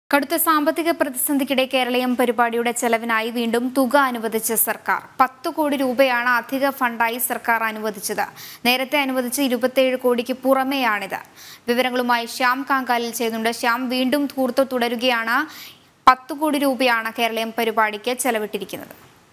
കടുത്ത സാമ്പത്തിക പ്രതിസന്ധിക്കിടെ കേരളീയം പരിപാടിയുടെ ചെലവിനായി വീണ്ടും തുക അനുവദിച്ച സർക്കാർ പത്ത് കോടി രൂപയാണ് അധിക ഫണ്ടായി സർക്കാർ അനുവദിച്ചത് നേരത്തെ അനുവദിച്ച ഇരുപത്തിയേഴ് കോടിക്ക് പുറമെയാണിത് വിവരങ്ങളുമായി ശ്യാം കാങ്കാലിൽ ചെയ്യുന്നുണ്ട് ശ്യാം വീണ്ടും ധൂർത്ത് തുടരുകയാണ് പത്ത് കോടി രൂപയാണ് കേരളീയം പരിപാടിക്ക് ചെലവിട്ടിരിക്കുന്നത്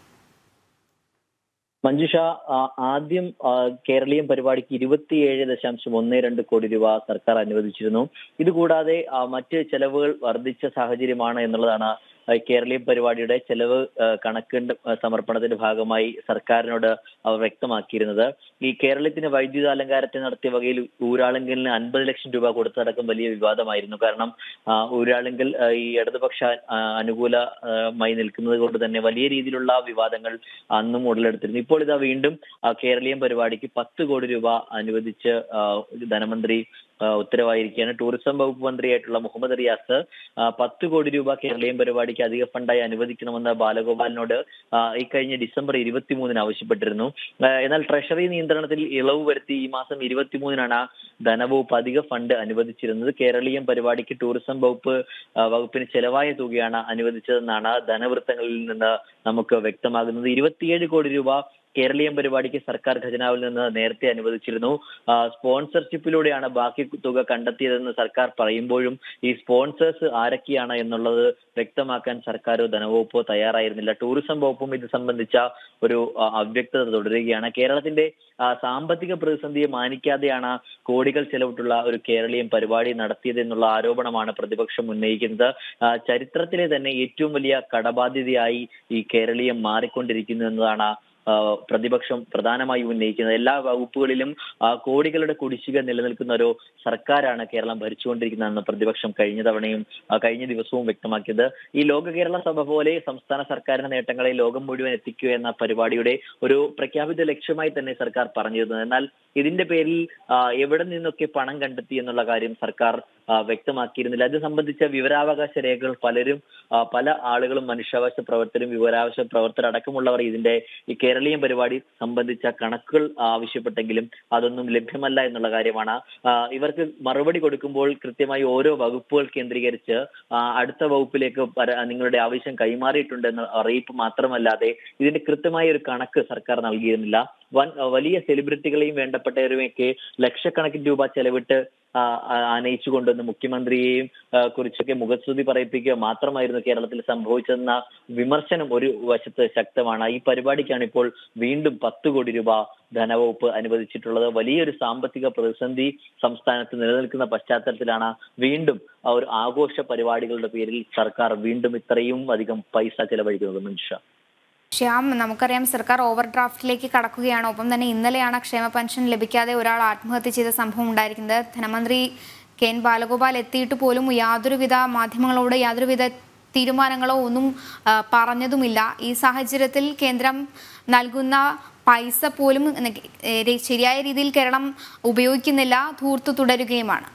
മഞ്ജുഷ ആ, ആദ്യം ആ, കേരളീയം പരിപാടിക്ക് ഇരുപത്തിയേഴ് ദശാംശം ഒന്ന് രണ്ട് കോടി രൂപ സർക്കാർ അനുവദിച്ചിരുന്നു ഇതുകൂടാതെ ആ, മറ്റ് ചെലവുകൾ വർദ്ധിച്ച സാഹചര്യമാണ് എന്നുള്ളതാണ് ആ, കേരളീയം പരിപാടിയുടെ ചെലവ് ആ, കണക്കിന്റെ ആ, സമർപ്പണത്തിന്റെ ഭാഗമായി സർക്കാരിനോട് അവർ വ്യക്തമാക്കിയിരുന്നത് ഈ കേരളത്തിന് വൈദ്യുത അലങ്കാരത്തിന് നടത്തിയ വകയിൽ ഊരാളുങ്കലിന് അൻപത് ലക്ഷം രൂപ കൊടുത്തടക്കം വലിയ വിവാദമായിരുന്നു കാരണം ആ, ഊരാളുങ്കൽ ആ, ഈ ഇടതുപക്ഷ ആ, അനുകൂലമായി നിൽക്കുന്നത് കൊണ്ട് തന്നെ വലിയ രീതിയിലുള്ള വിവാദങ്ങൾ അന്നും ഉടലെടുത്തിരുന്നു ഇപ്പോൾ ഇതാ വീണ്ടും ആ, കേരളീയം പരിപാടിക്ക് പത്ത് കോടി രൂപ അനുവദിച്ച് ആ, ധനമന്ത്രി ആ, ഉത്തരവായിരിക്കുകയാണ് ടൂറിസം വകുപ്പ് മന്ത്രിയായിട്ടുള്ള മുഹമ്മദ് റിയാസ് ആ, പത്ത് കോടി രൂപ കേരളീയം പരിപാടിക്ക് അധിക ഫണ്ടായി അനുവദിക്കണമെന്ന് ബാലഗോപാലിനോട് ആ, ഈ കഴിഞ്ഞ ഡിസംബർ ഇരുപത്തിമൂന്നിന് ആവശ്യപ്പെട്ടിരുന്നു ആ, എന്നാൽ ട്രഷറി നിയന്ത്രണത്തിൽ ഇളവ് വരുത്തി ഈ മാസം ഇരുപത്തിമൂന്നിനാണ് ധനവകുപ്പ് അധിക ഫണ്ട് അനുവദിച്ചിരുന്നത് കേരളീയം പരിപാടിക്ക് ടൂറിസം വകുപ്പ് ആ, വകുപ്പിന് ചെലവായ തുകയാണ് അനുവദിച്ചതെന്നാണ് ധനവൃത്തങ്ങളിൽ നിന്ന് നമുക്ക് വ്യക്തമാകുന്നത് ഇരുപത്തിയേഴ് കോടി രൂപ കേരളീയം പരിപാടിക്ക് സർക്കാർ ഖജനാവിൽ നിന്ന് നേരത്തെ അനുവദിച്ചിരുന്നു ആ, സ്പോൺസർഷിപ്പിലൂടെയാണ് ബാക്കി തുക കണ്ടെത്തിയതെന്ന് സർക്കാർ പറയുമ്പോഴും ഈ സ്പോൺസേഴ്സ് ആരൊക്കെയാണ് എന്നുള്ളത് വ്യക്തമാക്കാൻ സർക്കാരോ ധനവകുപ്പോ തയ്യാറായിരുന്നില്ല ടൂറിസം വകുപ്പും ഇത് സംബന്ധിച്ച ഒരു ആ, അവ്യക്തത തുടരുകയാണ് കേരളത്തിന്റെ ആ, സാമ്പത്തിക പ്രതിസന്ധിയെ മാനിക്കാതെയാണ് കോടികൾ ചെലവിട്ടുള്ള ഒരു കേരളീയം പരിപാടി നടത്തിയത് എന്നുള്ള ആരോപണമാണ് പ്രതിപക്ഷം ഉന്നയിക്കുന്നത് ആ, ചരിത്രത്തിലെ തന്നെ ഏറ്റവും വലിയ കടബാധ്യതയായി ഈ കേരളീയം മാറിക്കൊണ്ടിരിക്കുന്നു എന്നതാണ് ആ, പ്രതിപക്ഷം പ്രധാനമായും ഉന്നയിക്കുന്നത് എല്ലാ വകുപ്പുകളിലും ആ, കോടികളുടെ കുടിശ്ശിക നിലനിൽക്കുന്ന ഒരു സർക്കാരാണ് കേരളം ഭരിച്ചുകൊണ്ടിരിക്കുന്നതെന്ന് പ്രതിപക്ഷം കഴിഞ്ഞ തവണയും ആ, കഴിഞ്ഞ ദിവസവും വ്യക്തമാക്കിയത് ഈ ലോക കേരള സഭ പോലെ സംസ്ഥാന സർക്കാരിന്റെ നേട്ടങ്ങളെ ലോകം മുഴുവൻ എത്തിക്കുക എന്ന പരിപാടിയുടെ ഒരു പ്രഖ്യാപിത ലക്ഷ്യമായി തന്നെ സർക്കാർ പറഞ്ഞിരുന്നു എന്നാൽ ഇതിന്റെ പേരിൽ ആ, എവിടെ നിന്നൊക്കെ പണം കണ്ടെത്തി എന്നുള്ള കാര്യം സർക്കാർ ആ, വ്യക്തമാക്കിയിരുന്നില്ല അത് സംബന്ധിച്ച വിവരാവകാശ രേഖകൾ പലരും ആ, പല ആളുകളും മനുഷ്യാവകാശ പ്രവർത്തകരും വിവരാവകാശ പ്രവർത്തകർ അടക്കമുള്ളവർ ഇതിന്റെ ഈ കേരളീയം പരിപാടി സംബന്ധിച്ച കണക്കുകൾ ആവശ്യപ്പെട്ടെങ്കിലും അതൊന്നും ലഭ്യമല്ല എന്നുള്ള കാര്യമാണ് ആ, ഇവർക്ക് മറുപടി കൊടുക്കുമ്പോൾ കൃത്യമായി ഓരോ വകുപ്പുകൾ കേന്ദ്രീകരിച്ച് ആ, അടുത്ത വകുപ്പിലേക്ക് പര- നിങ്ങളുടെ ആവശ്യം കൈമാറിയിട്ടുണ്ട് എന്ന അറിയിപ്പ് മാത്രമല്ലാതെ ഇതിന്റെ കൃത്യമായ ഒരു കണക്ക് സർക്കാർ നൽകിയിരുന്നില്ല വൻ വലിയ സെലിബ്രിറ്റികളെയും വേണ്ടപ്പെട്ടവരുമൊക്കെ ലക്ഷക്കണക്കിന് രൂപ ചെലവിട്ട് ആ, ആ, ആനയിച്ചു കൊണ്ടുവന്ന് മുഖ്യമന്ത്രിയെയും ആ, കുറിച്ചൊക്കെ മുഖസ്തുതി പറയിപ്പിക്കുക മാത്രമായിരുന്നു കേരളത്തിൽ സംഭവിച്ചതെന്ന വിമർശനം ഒരു വശത്ത് ശക്തമാണ് ഈ പരിപാടിക്കാണ് ഇപ്പോൾ വീണ്ടും പത്ത് കോടി രൂപ ധനവകുപ്പ് അനുവദിച്ചിട്ടുള്ളത് വലിയൊരു സാമ്പത്തിക പ്രതിസന്ധി സംസ്ഥാനത്ത് നിലനിൽക്കുന്ന പശ്ചാത്തലത്തിലാണ് വീണ്ടും ആ ഒരു ആഘോഷ പരിപാടികളുടെ പേരിൽ സർക്കാർ വീണ്ടും ഇത്രയും അധികം പൈസ ചെലവഴിക്കുന്നത് മനുഷ്യ ശ്യാം നമുക്കറിയാം സർക്കാർ ഓവർ ഡ്രാഫ്റ്റിലേക്ക് കടക്കുകയാണ് ഒപ്പം തന്നെ ഇന്നലെയാണ് ക്ഷേമ പെൻഷൻ ലഭിക്കാതെ ഒരാൾ ആത്മഹത്യ ചെയ്ത സംഭവം ഉണ്ടായിരിക്കുന്നത് ധനമന്ത്രി കെ എൻ ബാലഗോപാൽ എത്തിയിട്ട് പോലും യാതൊരുവിധ മാധ്യമങ്ങളോട് യാതൊരുവിധ തീരുമാനങ്ങളോ ഒന്നും ആ, പറഞ്ഞതുമില്ല ഈ സാഹചര്യത്തിൽ കേന്ദ്രം നൽകുന്ന പൈസ പോലും ഏ, ശരിയായ രീതിയിൽ കേരളം ഉപയോഗിക്കുന്നില്ല ധൂർത്ത് തുടരുകയുമാണ്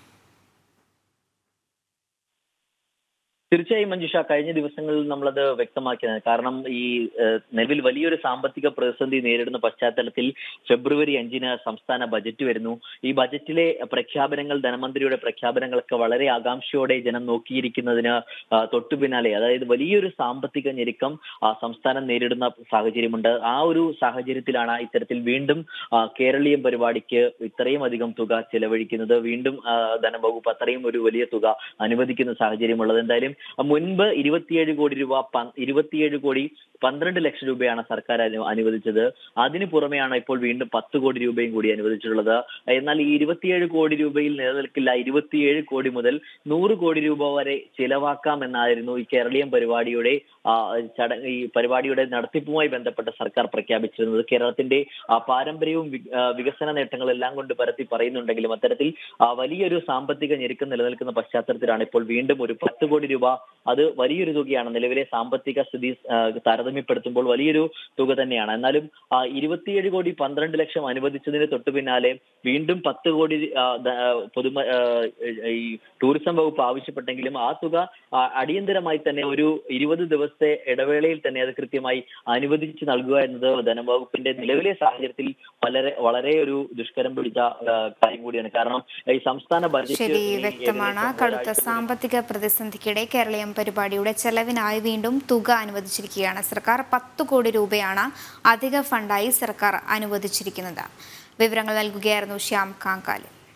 തീർച്ചയായും മഞ്ജുഷ കഴിഞ്ഞ ദിവസങ്ങളിൽ നമ്മളത് വ്യക്തമാക്കിയതാണ് കാരണം ഈ ഏഹ്, നിലവിൽ വലിയൊരു സാമ്പത്തിക പ്രതിസന്ധി നേരിടുന്ന പശ്ചാത്തലത്തിൽ ഫെബ്രുവരി അഞ്ചിന് സംസ്ഥാന ബജറ്റ് വരുന്നു ഈ ബജറ്റിലെ പ്രഖ്യാപനങ്ങൾ ധനമന്ത്രിയുടെ പ്രഖ്യാപനങ്ങളൊക്കെ വളരെ ആകാംക്ഷയോടെ ജനം നോക്കിയിരിക്കുന്നതിന് ആ, തൊട്ടു പിന്നാലെ അതായത് വലിയൊരു സാമ്പത്തിക ഞെരുക്കം ആ, സംസ്ഥാനം നേരിടുന്ന സാഹചര്യമുണ്ട് ആ ഒരു സാഹചര്യത്തിലാണ് ഇത്തരത്തിൽ വീണ്ടും ആ, കേരളീയം പരിപാടിക്ക് ഇത്രയും അധികം തുക ചെലവഴിക്കുന്നത് വീണ്ടും ആ, ധനവകുപ്പ് അത്രയും ഒരു വലിയ തുക അനുവദിക്കുന്ന സാഹചര്യമുള്ളത് എന്തായാലും മുൻപ് ഇരുപത്തിയേഴ് കോടി രൂപ പ- ഇരുപത്തിയേഴ് കോടി പന്ത്രണ്ട് ലക്ഷം രൂപയാണ് സർക്കാർ അനു- അനുവദിച്ചത് അതിനു പുറമെയാണ് ഇപ്പോൾ വീണ്ടും പത്ത് കോടി രൂപയും കൂടി അനുവദിച്ചിട്ടുള്ളത് എന്നാൽ ഈ ഇരുപത്തിയേഴ് കോടി രൂപയിൽ നിലനിൽക്കില്ല ഇരുപത്തിയേഴ് കോടി മുതൽ നൂറ് കോടി രൂപ വരെ ചിലവാക്കാം എന്നായിരുന്നു ഈ കേരളീയം പരിപാടിയുടെ ആ, ചടങ്ങ് ഈ പരിപാടിയുടെ നടത്തിപ്പുമായി ബന്ധപ്പെട്ട സർക്കാർ പ്രഖ്യാപിച്ചിരുന്നത് കേരളത്തിന്റെ ആ, പാരമ്പര്യവും വി- ആ, വികസന നേട്ടങ്ങളെല്ലാം കൊണ്ട് പരത്തി പറയുന്നുണ്ടെങ്കിലും അത്തരത്തിൽ ആ, വലിയൊരു സാമ്പത്തിക ഞെരുക്കം നിലനിൽക്കുന്ന പശ്ചാത്തലത്തിലാണ് ഇപ്പോൾ വീണ്ടും ഒരു പത്ത് കോടി രൂപ അത് വലിയൊരു തുകയാണ് നിലവിലെ സാമ്പത്തിക സ്ഥിതി ആ, താരതമ്യപ്പെടുത്തുമ്പോൾ വലിയൊരു തുക തന്നെയാണ് എന്നാലും ആ, ഇരുപത്തിയേഴ് കോടി പന്ത്രണ്ട് ലക്ഷം അനുവദിച്ചതിന് തൊട്ടു പിന്നാലെ വീണ്ടും പത്ത് കോടി ആ, ദ- ആ, പൊതുമ ആ, ഈ ടൂറിസം വകുപ്പ് ആവശ്യപ്പെട്ടെങ്കിലും ആ തുക ആ, അടിയന്തരമായി തന്നെ ഒരു ഇരുപത് ദിവസത്തെ ഇടവേളയിൽ തന്നെ അത് കൃത്യമായി അനുവദിച്ച് നൽകുക എന്നത് ധനവകുപ്പിന്റെ നിലവിലെ സാഹചര്യത്തിൽ വളരെ വളരെ ഒരു ദുഷ്കരം പിടിച്ച ആ, കാര്യം കൂടിയാണ് കാരണം ഈ സംസ്ഥാന ബഡ്ജറ്റ് ശരി ഈ വ്യക്തമാണ് ഏകദേശം കടുത്ത ഒരാഴ്ച സാമ്പത്തിക പ്രതിസന്ധിക്കിടെ കേരളീയം പരിപാടിയുടെ ചെലവിനായി വീണ്ടും തുക അനുവദിച്ചിരിക്കുകയാണ് സർക്കാർ പത്ത് കോടി രൂപയാണ് അധിക ഫണ്ടായി സർക്കാർ അനുവദിച്ചിരിക്കുന്നത് വിവരങ്ങൾ നൽകുകയായിരുന്നു ശ്യാം കാങ്കാലി